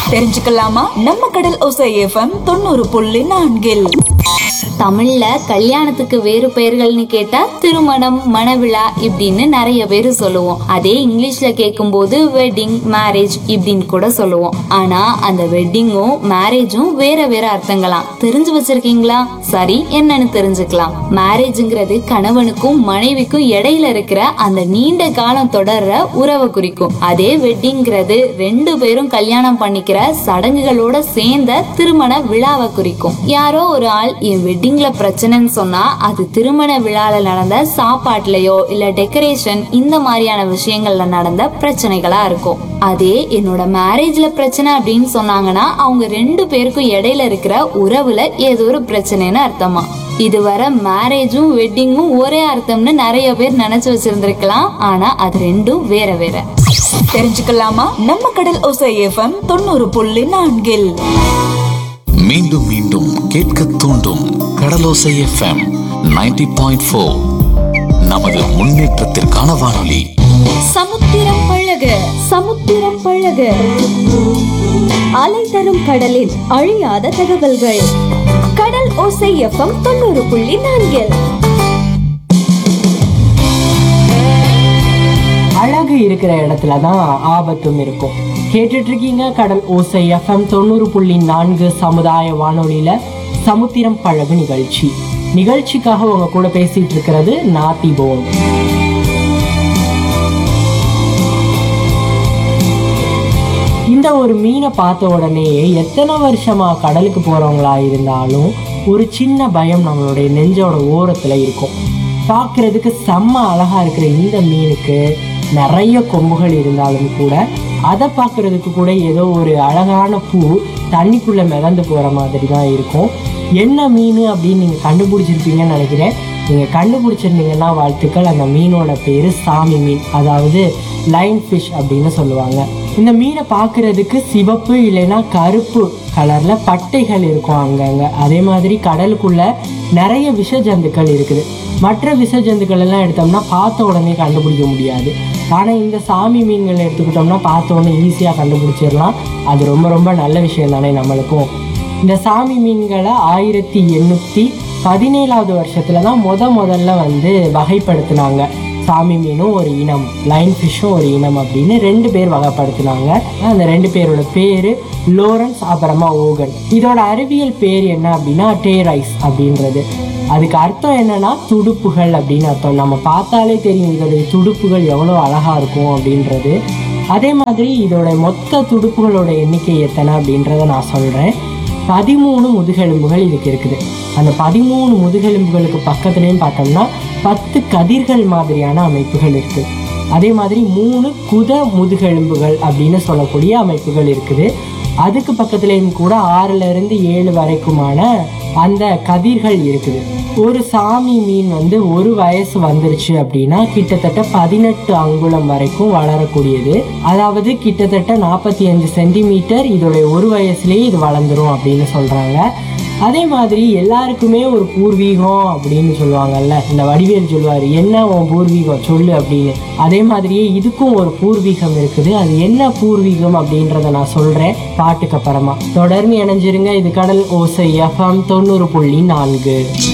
தெரிஞ்சுக்கலாமா நம்ம கடல் ஒசை எஃப்எம் தொண்ணூறு புள்ளி நான்கில் தமிழ்ல கல்யாணத்துக்கு வேறு பெயர்கள்னு கேட்டா திருமணம் மணவிழா இப்படின்னு நிறைய பேர் சொல்லுவோம் அதே இங்கிலீஷ்ல கேட்கும்போது வெட்டிங் மேரேஜ் இப்படின்னு கூட சொல்லுவோம் ஆனா அந்த வெட்டிங்கும் மேரேஜும் வேற வேற அர்த்தங்களாம் தெரிஞ்சு வச்சிருக்கீங்களா சரி என்னன்னு தெரிஞ்சுக்கலாம் மேரேஜ்ங்கிறது கணவனுக்கும் மனைவிக்கும் இடையில இருக்கிற அந்த நீண்ட காலம் தொடர்ற உறவை குறிக்கும் அதே வெட்டிங்கிறது ரெண்டு பேரும் கல்யாணம் பண்ணிக்கிற சடங்குகளோட சேர்ந்த திருமண விழாவை குறிக்கும் யாரோ ஒரு ஆள் என் வெட்டிங்ல பிரச்சனைன்னு சொன்னா அது திருமண விழால நடந்த சாப்பாட்டுலயோ இல்ல டெக்கரேஷன் இந்த மாதிரியான விஷயங்கள்ல நடந்த பிரச்சனைகளா இருக்கும் அதே என்னோட மேரேஜ்ல பிரச்சனை அப்படின்னு சொன்னாங்கன்னா அவங்க ரெண்டு பேருக்கும் இடையில இருக்கிற உறவுல ஏதோ ஒரு பிரச்சனைன்னு அர்த்தமா இதுவரை மேரேஜும் வெட்டிங்கும் ஒரே அர்த்தம்னு நிறைய பேர் நினைச்சு வச்சிருந்திருக்கலாம் ஆனா அது ரெண்டும் வேற வேற தெரிஞ்சுக்கலாமா நம்ம கடல் ஒசை எஃப்எம் தொண்ணூறு புள்ளி நான்கில் மீண்டும் மீண்டும் கேட்க தூண்டும் கடலோசை எஃப்எம் 90.4 பாயிண்ட் ஃபோர் நமது முன்னேற்றத்திற்கான வானொலி சமுத்திரம் பழக சமுத்திரம் பழக அலை தரும் கடலில் அழியாத தகவல்கள் கடல் ஓசை எஃப்எம் தொண்ணூறு புள்ளி நான்கில் அழகு இருக்கிற இடத்துல தான் ஆபத்தும் இருக்கும் கேட்டுட்டு இருக்கீங்க கடல் ஓசை எஃப்எம் தொண்ணூறு புள்ளி நான்கு சமுதாய வானொலியில சமுத்திரம் பழகு நிகழ்ச்சி நிகழ்ச்சிக்காக உங்க கூட பேசிட்டு இருக்கிறது நாத்தி போன் இந்த ஒரு மீனை பார்த்த உடனே எத்தனை வருஷமா கடலுக்கு போறவங்களா இருந்தாலும் ஒரு சின்ன பயம் நம்மளுடைய நெஞ்சோட ஓரத்துல இருக்கும் பார்க்கிறதுக்கு செம்ம அழகா இருக்கிற இந்த மீனுக்கு நிறைய கொம்புகள் இருந்தாலும் கூட அதை பார்க்கிறதுக்கு கூட ஏதோ ஒரு அழகான பூ தண்ணிக்குள்ள மிதந்து போற மாதிரி தான் இருக்கும் என்ன மீன் அப்படின்னு நீங்க கண்டுபிடிச்சிருப்பீங்கன்னு நினைக்கிறேன் நீங்க கண்டுபிடிச்சிருந்தீங்கன்னா வாழ்த்துக்கள் அந்த மீனோட பேரு சாமி மீன் அதாவது லைன் ஃபிஷ் அப்படின்னு சொல்லுவாங்க இந்த மீனை பார்க்கிறதுக்கு சிவப்பு இல்லைன்னா கருப்பு கலர்ல பட்டைகள் இருக்கும் அங்கங்க அதே மாதிரி கடலுக்குள்ள நிறைய விஷ ஜந்துக்கள் இருக்குது மற்ற விஷ ஜந்துக்கள் எல்லாம் எடுத்தோம்னா பார்த்த உடனே கண்டுபிடிக்க முடியாது ஆனால் இந்த சாமி மீன்களை எடுத்துக்கிட்டோம்னா பார்த்த உடனே ஈஸியாக கண்டுபிடிச்சிடலாம் அது ரொம்ப ரொம்ப நல்ல விஷயம் தானே நம்மளுக்கும் இந்த சாமி மீன்களை ஆயிரத்தி எண்ணூற்றி பதினேழாவது வருஷத்துல தான் முத முதல்ல வந்து வகைப்படுத்தினாங்க சாமி மீனும் ஒரு இனம் லைன் ஃபிஷ்ஷும் ஒரு இனம் அப்படின்னு ரெண்டு பேர் வகைப்படுத்தினாங்க அந்த ரெண்டு பேரோட பேர் லோரன்ஸ் அப்புறமா ஓகன் இதோட அறிவியல் பேர் என்ன அப்படின்னா டேரைஸ் அப்படின்றது அதுக்கு அர்த்தம் என்னன்னா துடுப்புகள் அப்படின்னு அர்த்தம் நம்ம பார்த்தாலே தெரியும் இதோடைய துடுப்புகள் எவ்வளோ அழகா இருக்கும் அப்படின்றது அதே மாதிரி இதோட மொத்த துடுப்புகளோட எண்ணிக்கை எத்தனை அப்படின்றத நான் சொல்றேன் பதிமூணு முதுகெலும்புகள் இதுக்கு இருக்குது அந்த பதிமூணு முதுகெலும்புகளுக்கு பக்கத்துலேயும் பார்த்தோம்னா பத்து கதிர்கள் மாதிரியான அமைப்புகள் இருக்கு அதே மாதிரி மூணு குத முதுகெலும்புகள் அப்படின்னு சொல்லக்கூடிய அமைப்புகள் இருக்குது அதுக்கு பக்கத்துலேயும் கூட ஆறுல இருந்து ஏழு வரைக்குமான அந்த கதிர்கள் இருக்குது ஒரு சாமி மீன் வந்து ஒரு வயசு வந்துருச்சு அப்படின்னா கிட்டத்தட்ட பதினெட்டு அங்குலம் வரைக்கும் வளரக்கூடியது அதாவது கிட்டத்தட்ட நாற்பத்தி அஞ்சு சென்டிமீட்டர் இதோடைய ஒரு வயசுலேயே இது வளர்ந்துரும் அப்படின்னு சொல்றாங்க அதே மாதிரி எல்லாருக்குமே ஒரு பூர்வீகம் அப்படின்னு சொல்லுவாங்கல்ல இந்த வடிவேல் சொல்லுவார் என்ன உன் பூர்வீகம் சொல்லு அப்படின்னு அதே மாதிரியே இதுக்கும் ஒரு பூர்வீகம் இருக்குது அது என்ன பூர்வீகம் அப்படின்றத நான் சொல்றேன் பாட்டுக்கு அப்புறமா தொடர்ந்து இணைஞ்சிருங்க இது கடல் ஓசை எஃப்எம் தொண்ணூறு புள்ளி நான்கு